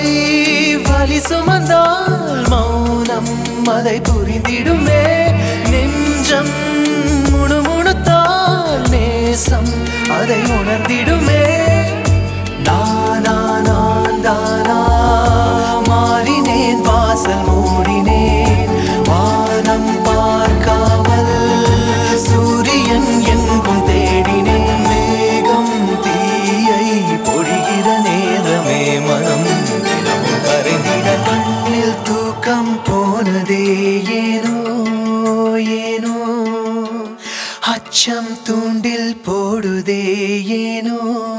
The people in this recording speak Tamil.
பொய் வலி சுமந்தால் மௌனம் அதை புரிந்திடுமே நெஞ்சம் முணுமுணுத்தால் நேசம் அதை உணர்ந்திடுமே நானா நான் தானா மாறினேன் வாசல் மூடினேன் வானம் பார்க்காமல் சூரியன் எங்கும் தேடினேன் மேகம் தீயை பொழிகிற நேரமே மனம் தினமும் கரைந்திட கண்ணில் தூக்கம் போனதே ஏனோ ஏனோ அச்சம் தூண்டில் போடுதே ஏனோ